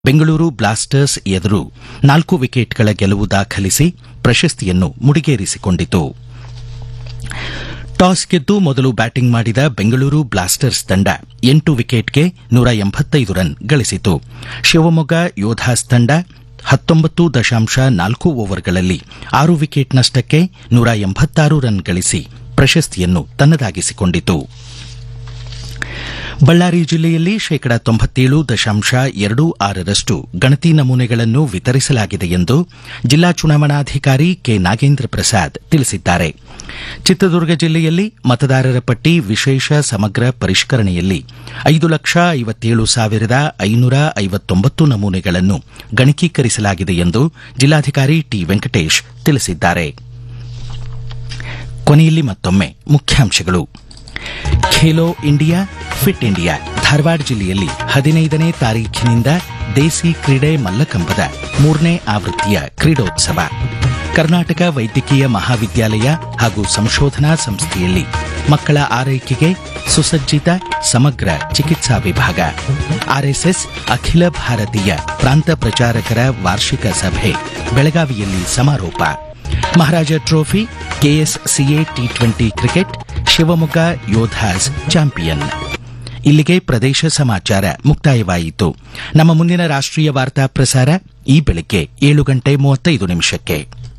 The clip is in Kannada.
ಬೆಂಗಳೂರು ಬ್ಲಾಸ್ಟರ್ಸ್ ಎದುರು ನಾಲ್ಕು ವಿಕೆಟ್ಗಳ ಗೆಲುವು ದಾಖಲಿಸಿ ಪ್ರಶಸ್ತಿಯನ್ನು ಮುಡಿಗೇರಿಸಿಕೊಂಡಿತು ಟಾಸ್ ಗೆದ್ದು ಮೊದಲು ಬ್ಯಾಟಿಂಗ್ ಮಾಡಿದ ಬೆಂಗಳೂರು ಬ್ಲಾಸ್ಟರ್ಸ್ ತಂಡ ಎಂಟು ವಿಕೆಟ್ಗೆ ನೂರ ಎಂಬತ್ತೈದು ರನ್ ಗಳಿಸಿತು ಶಿವಮೊಗ್ಗ ಯೋಧಾಸ್ ತಂಡ ಹತ್ತೊಂಬತ್ತು ದಶಾಂಶ ನಾಲ್ಕು ಓವರ್ಗಳಲ್ಲಿ ಆರು ವಿಕೆಟ್ ನಷ್ಟಕ್ಕೆ ನೂರ ಎಂಬತ್ತಾರು ರನ್ ಗಳಿಸಿ ಪ್ರಶಸ್ತಿಯನ್ನು ತನ್ನದಾಗಿಸಿಕೊಂಡಿತು ಬಳ್ಳಾರಿ ಜಿಲ್ಲೆಯಲ್ಲಿ ಶೇಕಡ ತೊಂಬತ್ತೇಳು ದಶಾಂಶ ಎರಡು ಆರರಷ್ಟು ಗಣತಿ ನಮೂನೆಗಳನ್ನು ವಿತರಿಸಲಾಗಿದೆ ಎಂದು ಜಿಲ್ಲಾ ಚುನಾವಣಾಧಿಕಾರಿ ಕೆ ನಾಗೇಂದ್ರ ಪ್ರಸಾದ್ ತಿಳಿಸಿದ್ದಾರೆ ಚಿತ್ರದುರ್ಗ ಜಿಲ್ಲೆಯಲ್ಲಿ ಮತದಾರರ ಪಟ್ಟಿ ವಿಶೇಷ ಸಮಗ್ರ ಪರಿಷ್ಕರಣೆಯಲ್ಲಿ ಐದು ಲಕ್ಷ ಐವತ್ತೇಳು ಸಾವಿರದ ಐನೂರ ಐವತ್ತೊಂಬತ್ತು ನಮೂನೆಗಳನ್ನು ಗಣಕೀಕರಿಸಲಾಗಿದೆ ಎಂದು ಜಿಲ್ಲಾಧಿಕಾರಿ ಟಿ ವೆಂಕಟೇಶ್ ತಿಳಿಸಿದ್ದಾರೆ ಕೊನೆಯಲ್ಲಿ ಮತ್ತೊಮ್ಮೆ ಮುಖ್ಯಾಂಶಗಳು Khelo India fit India Dharwad ಜಿಲ್ಲೆಯಲ್ಲಿ ಹದಿನೈದನೇ ತಾರೀಖಿನಿಂದ ದೇಸಿ ಕ್ರೀಡೆ ಮಲ್ಲಕಂಬದ ಮೂರನೇ ಆವೃತ್ತಿಯ ಕ್ರೀಡೋತ್ಸವ ಕರ್ನಾಟಕ ವೈದ್ಯಕೀಯ ಮಹಾವಿದ್ಯಾಲಯ ಹಾಗೂ ಸಂಶೋಧನಾ ಸಂಸ್ಥೆಯಲ್ಲಿ ಮಕ್ಕಳ ಆರೈಕೆಗೆ ಸುಸಜ್ಜಿತ ಸಮಗ್ರ ಚಿಕಿತ್ಸಾ ವಿಭಾಗ ಆರ್ಎಸ್ಎಸ್ ಅಖಿಲ ಭಾರತೀಯ ಪ್ರಾಂತ ಪ್ರಚಾರಕರ ವಾರ್ಷಿಕ ಸಭೆ ಬೆಳಗಾವಿಯಲ್ಲಿ ಸಮಾರೋಪ Maharaja trophy KSCA T twenty cricket Shivamogga Yodhas champion ಇಲ್ಲಿಗೆ ಪ್ರದೇಶ ಸಮಾಚಾರ ಮುಕ್ತಾಯವಾಯಿತು ನಮ್ಮ ಮುಂದಿನ ರಾಷ್ಟ್ರೀಯ ವಾರ್ತಾ ಪ್ರಸಾರ ಈ ಬೆಳಿಗ್ಗೆ ಏಳು ಗಂಟೆ ಮೂವತ್ತೈದು ನಿಮಿಷಕ್ಕೆ